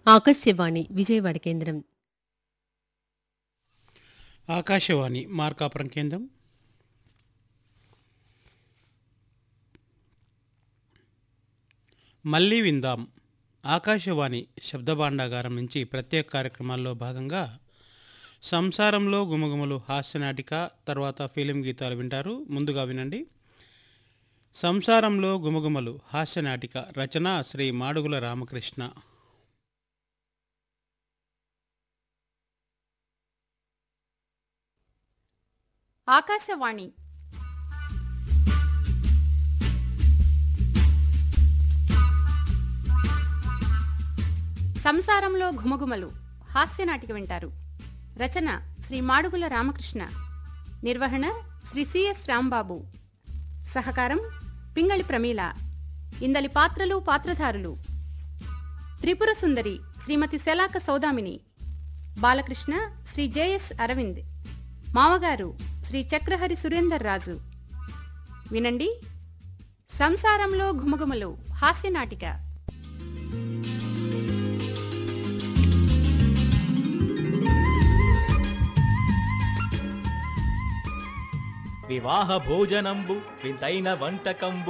ఆకాశవాణి విజయవాడ కేంద్రం ఆకాశవాణి మార్కాపురం కేంద్రం మళ్ళీ విందాం ఆకాశవాణి శబ్దభాండాగారం నుంచి ప్రత్యేక కార్యక్రమాల్లో భాగంగా సంసారంలో గుమగుమలు హాస్యనాటిక తర్వాత ఫిలిం గీతాలు వింటారు ముందుగా వినండి సంసారంలో గుమగుమలు హాస్యనాటిక రచన శ్రీ మాడుగుల రామకృష్ణ ఆకాశవాణి సంసారంలో ఘుమఘుమలు హాస్యనాటిక వింటారు రచన శ్రీ మాడుగుల రామకృష్ణ నిర్వహణ శ్రీ సిఎస్ రాంబాబు సహకారం పింగళి ప్రమీల ఇందలి పాత్రలు పాత్రధారులు త్రిపుర సుందరి శ్రీమతి శలాక సౌదామిని బాలకృష్ణ శ్రీ జేఎస్ అరవింద్ మామగారు శ్రీ చక్రహరి సురేందర్ రాజు వినండి సంసారంలో ఘుమఘుమలు హాస్యనాటిక వివాహ భోజనంబు వింతైన వంటకంబు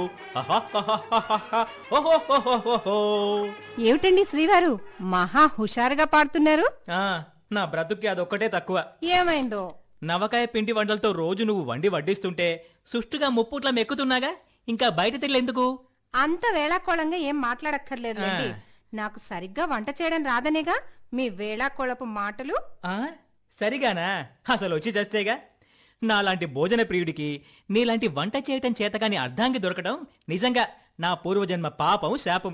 అహహహహహహ, ఓహోహోహోహో. ఏమిటండి శ్రీవారు మహా హుషారుగా పాడుతున్నారు ఆ నా బ్రతుక్కి అదొక్కటే తక్కువ ఏమైందో నవకాయ పిండి వంటలతో రోజు నువ్వు వండి వడ్డిస్తుంటే సుష్టుగా ముప్పుట్ల మెక్కుతున్నాగా ఇంకా బయట తెల్లెందుకు అంత వేళాకోళంగా ఏం మాట్లాడక్కర్లేదులేండి నాకు సరిగ్గా వంట చేయడం రాదనేగా మీ వేళాకోళపు మాటలు ఆ సరిగానా అసలు వచ్చి చేస్తేగా నాలాంటి భోజన ప్రియుడికి నీలాంటి వంట చేయటం చేతగాని అర్ధాంగి దొరకడం నిజంగా నా పూర్వజన్మ పాపం శాపం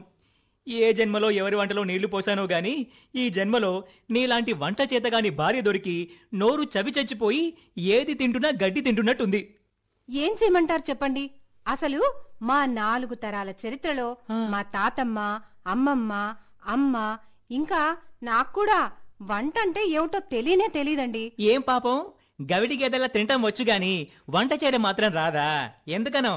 ఏ జన్మలో ఎవరి వంటలో నీళ్లు పోసానో గాని ఈ జన్మలో నీలాంటి వంట చేతగాని భార్య దొరికి నోరు చవి చచ్చిపోయి ఏది తింటున్నా గడ్డి తింటున్నట్టుంది ఏం చేయమంటారు చెప్పండి అసలు మా నాలుగు తరాల చరిత్రలో మా తాతమ్మ అమ్మమ్మ అమ్మ ఇంకా నాకు కూడా వంట అంటే ఏమిటో తెలియనే తెలియదండి ఏం పాపం గవిడి గేదెలా తింటాం వచ్చు గాని వంట చేయడం మాత్రం రాదా ఎందుకనో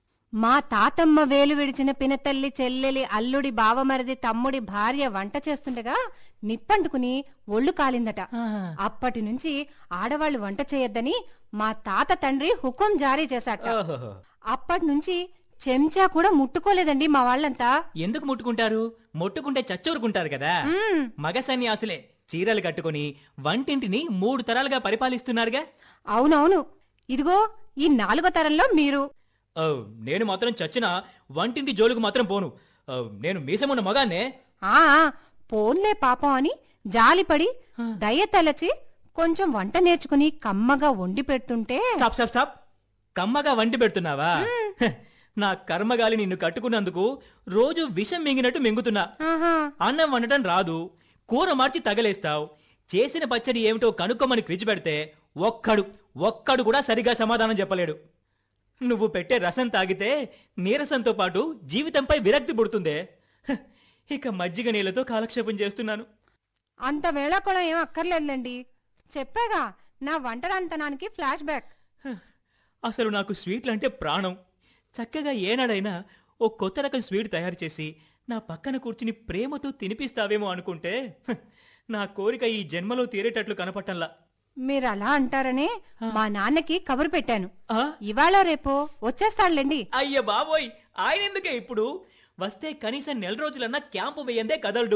మా తాతమ్మ వేలు విడిచిన పినతల్లి చెల్లెలి అల్లుడి బావమరిది తమ్ముడి భార్య వంట చేస్తుండగా నిప్పంటుకుని ఒళ్ళు కాలిందట అప్పటి నుంచి ఆడవాళ్లు వంట చేయొద్దని మా తాత తండ్రి హుకుం జారీ చేశాట ఓహోహో అప్పటి నుంచి చెంచా కూడా ముట్టుకోలేదండి మా వాళ్ళంతా ఎందుకు ముట్టుకుంటారు ముట్టుకుంటే చచ్చూరుకుంటారు కదా మ్మ్. మగ సన్యాసులే చీరలు కట్టుకుని వంటింటిని మూడు తరాలుగా పరిపాలిస్తున్నారుగా అవునవును ఇదిగో ఈ నాలుగో తరంలో మీరు ఓ, నేను మాత్రం చచ్చిన వంటింటి జోలుకు మాత్రం పోను ఓ, నేను మీసమున్న మగాన్నే ఆ ఆ, పోన్లే పాపం అని జాలిపడి దయ తలచి కొంచెం వంట నేర్చుకుని కమ్మగా వండి పెడుతుంటే స్టాప్ స్టాప్ స్టాప్ కమ్మగా వంటి పెడుతున్నావా హ, నా కర్మగాలి నిన్ను కట్టుకున్నందుకు రోజు విషం మింగినట్టు మింగుతున్నా ఆహా అన్నం వండటం రాదు కూర మార్చి తగలేస్తావు చేసిన పచ్చడి ఏమిటో కనుక్కోమని క్విజ్ పెడితే ఒక్కడు ఒక్కడు కూడా సరిగా సమాధానం చెప్పలేడు నువ్వు పెట్టే రసం తాగితే నీరసంతో పాటు జీవితంపై విరక్తి పుడుతుందే హ, ఇక మజ్జిగ నీళ్ళతో కాలక్షేపం చేస్తున్నాను అంత వేళాకోళం ఏం అక్కర్లేదులేండి చెప్పాగా నా వంటరాంతనానికి ఫ్లాష్ బ్యాక్ హ, అసలు నాకు స్వీట్లు అంటే ప్రాణం చక్కగా ఏనాడైనా ఓ కొత్త రకం స్వీట్ తయారు చేసి నా పక్కన కూర్చుని ప్రేమతో తినిపిస్తావేమో అనుకుంటే హ, నా కోరిక ఈ జన్మలో తీరేటట్లు కనపట్టంలా మీరు అలా అంటారనే మా నాన్నకి కబురు పెట్టాను ఆ? ఇవాళ రేపో వచ్చేస్తాడులేండి అయ్య బాబోయ్ ఆయన ఎందుకే ఇప్పుడు వస్తే కనీసం నెల రోజులన్నా క్యాంపు వేయందే కదలడు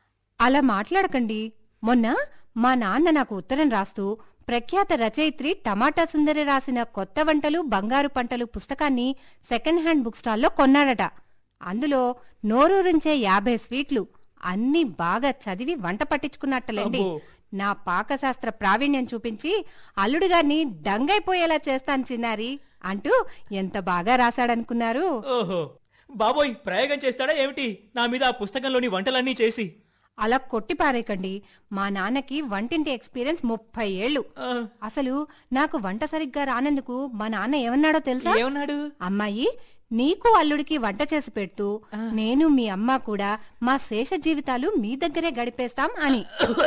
అలా మాట్లాడకండి మొన్న మా నాన్న నాకు ఉత్తరం రాస్తూ ప్రఖ్యాత రచయిత్రి టమాటా సుందరి రాసిన కొత్త వంటలు బంగారు పంటలు పుస్తకాన్ని సెకండ్ హ్యాండ్ బుక్ స్టాల్లో కొన్నాడట అందులో నోరూరించే యాభై స్వీట్లు అన్నీ బాగా చదివి వంట పట్టించుకున్నట్టలేండి అబ్బో. నా పాకశాస్త్ర ప్రావీణ్యం చూపించి అల్లుడు గారిని దంగైపోయేలా చేస్తాను చిన్నారి అంటూ ఎంత బాగా రాశాడనుకున్నారు ఓహో బాబోయ్ ప్రయోగం చేస్తాడా ఏమిటి నా మీద ఆ పుస్తకంలోని వంటలన్నీ చేసి అలా కొట్టిపారేయకండి మా నాన్నకి వంటింటి ఎక్స్పీరియన్స్ ముప్పై ఏళ్ళు ఆ, అసలు నాకు వంట సరిగ్గా రానందుకు మా నాన్న ఏమన్నాడో తెలుసా ఏమన్నాడు అమ్మాయి నీకు అల్లుడికి వంట చేసి పెడుతూ నేను మీ అమ్మ కూడా మా శేష జీవితాలు మీ దగ్గరే గడిపేస్తాం అని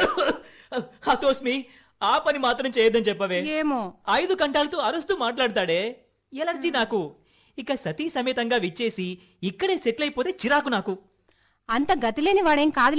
హతోస్మి ఆ పని మాత్రం చేయొద్దని చెప్పవే ఏమో ఐదు కంటాలతో అరుస్తూ మాట్లాడతాడే ఎలర్జీ నాకు ఇక సతీ సమేతంగా విచ్చేసి ఇక్కడే సెటిల్ అయిపోతే చిరాకు నాకు అంత గతిలేని వాడేం కాదు